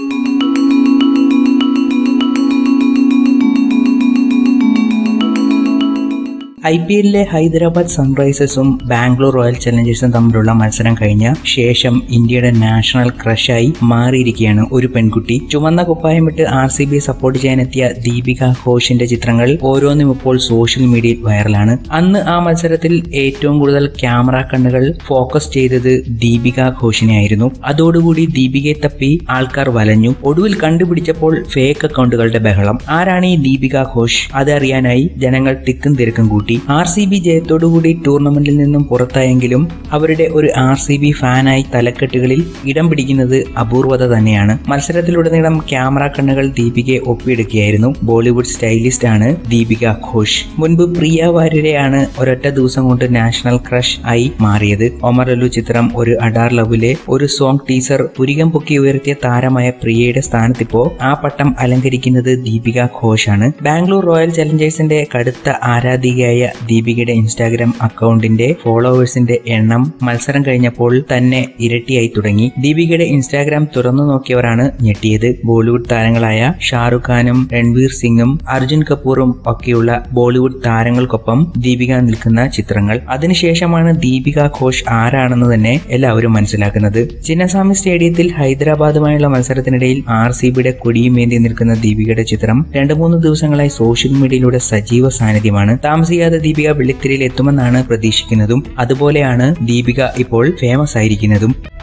I P എല്ലിലെ ഹൈദരാബാദ് സൺറൈസേഴ്സും Bangalore royal ചലഞ്ചേഴ്സും തമ്മിലുള്ള മത്സരം കഴിഞ്ഞ ശേഷം ഇന്ത്യയുടെ നാഷണൽ ക്രഷായി മാറിയിരിക്കുകയാണ് ഒരു പെൺകുട്ടി ചുവന്ന കുപ്പായമിട്ട് ആർ സി ബി സപ്പോർട്ട് ചെയ്യാനെത്തിയ ദീപിക ഘോഷിന്റെ ചിത്രങ്ങൾ ഓരോന്നും ഇപ്പോൾ സോഷ്യൽ മീഡിയയിൽ വൈറലാണ് അന്ന് ആ മത്സരത്തിൽ ഏറ്റവും കൂടുതൽ ക്യാമറ കണ്ണുകൾ ഫോക്കസ് ചെയ്തത് ദീപിക ഘോഷിനെയായിരുന്നു അതോടുകൂടി ദീപികയെ തപ്പി ആൾക്കാർ വലഞ്ഞു ഒടുവിൽ കണ്ടുപിടിച്ചപ്പോൾ ഫേക്ക് അക്കൗണ്ടുകളുടെ ബഹളം ആരാണ് ഈ ദീപിക ഘോഷ് അതറിയാനായി ജനങ്ങൾ തിക്കും തിരക്കും കൂട്ടി ആർ സി ബി ജയത്തോടുകൂടി ടൂർണമെന്റിൽ നിന്നും പുറത്തായെങ്കിലും അവരുടെ ഒരു ആർ സി ബി ഫാനായി തലക്കെട്ടുകളിൽ ഇടം പിടിക്കുന്നത് അപൂർവത തന്നെയാണ് മത്സരത്തിലുടനീളം ക്യാമറ കണ്ണുകൾ ദീപികയെ ഒപ്പിയെടുക്കുകയായിരുന്നു ബോളിവുഡ് സ്റ്റൈലിസ്റ്റ് ആണ് ദീപിക ഘോഷ് മുൻപ് പ്രിയ വാര്യരെയാണ് ഒരൊറ്റ ദിവസം കൊണ്ട് നാഷണൽ ക്രഷ് ആയി മാറിയത് ഒമർ ലുലു ചിത്രം ഒരു അഡാർ ലവിലെ ഒരു സോങ് ടീസർ പുരികം പൊക്കി ഉയർത്തിയ താരമായ പ്രിയയുടെ സ്ഥാനത്തിപ്പോ ആ പട്ടം അലങ്കരിക്കുന്നത് ദീപിക ഘോഷാണ് ബാംഗ്ലൂർ റോയൽ ചലഞ്ചേഴ്സിന്റെ കടുത്ത ആരാധികയായ ദീപികയുടെ ഇൻസ്റ്റാഗ്രാം അക്കൗണ്ടിന്റെ ഫോളോവേഴ്സിന്റെ എണ്ണം മത്സരം കഴിഞ്ഞപ്പോൾ തന്നെ ഇരട്ടിയായി തുടങ്ങി ദീപികയുടെ ഇൻസ്റ്റാഗ്രാം തുറന്നു നോക്കിയവരാണ് ഞെട്ടിയത് ബോളിവുഡ് താരങ്ങളായ ഷാറുഖ് ഖാനും രൺവീർ സിംഗും അർജുൻ കപൂറും ഒക്കെയുള്ള ബോളിവുഡ് താരങ്ങൾക്കൊപ്പം ദീപിക നിൽക്കുന്ന ചിത്രങ്ങൾ അതിനുശേഷമാണ് ദീപിക ഘോഷ് ആരാണെന്ന് തന്നെ എല്ലാവരും മനസ്സിലാക്കുന്നത് ചിന്നസ്വാമി സ്റ്റേഡിയത്തിൽ ഹൈദരാബാദുമായുള്ള മത്സരത്തിനിടയിൽ ആർ സി ബിയുടെ കൊടിയുമേന്തി നിൽക്കുന്ന ദീപികയുടെ ചിത്രം രണ്ടു മൂന്ന് ദിവസങ്ങളായി സോഷ്യൽ മീഡിയയിലൂടെ സജീവ സാന്നിധ്യമാണ് താമസിയാതെ ദീപിക വെള്ളിത്തിരയിൽ എത്തുമെന്നാണ് പ്രതീക്ഷിക്കുന്നതും അതുപോലെയാണ് ദീപിക ഇപ്പോൾ ഫേമസ് ആയിരിക്കുന്നതും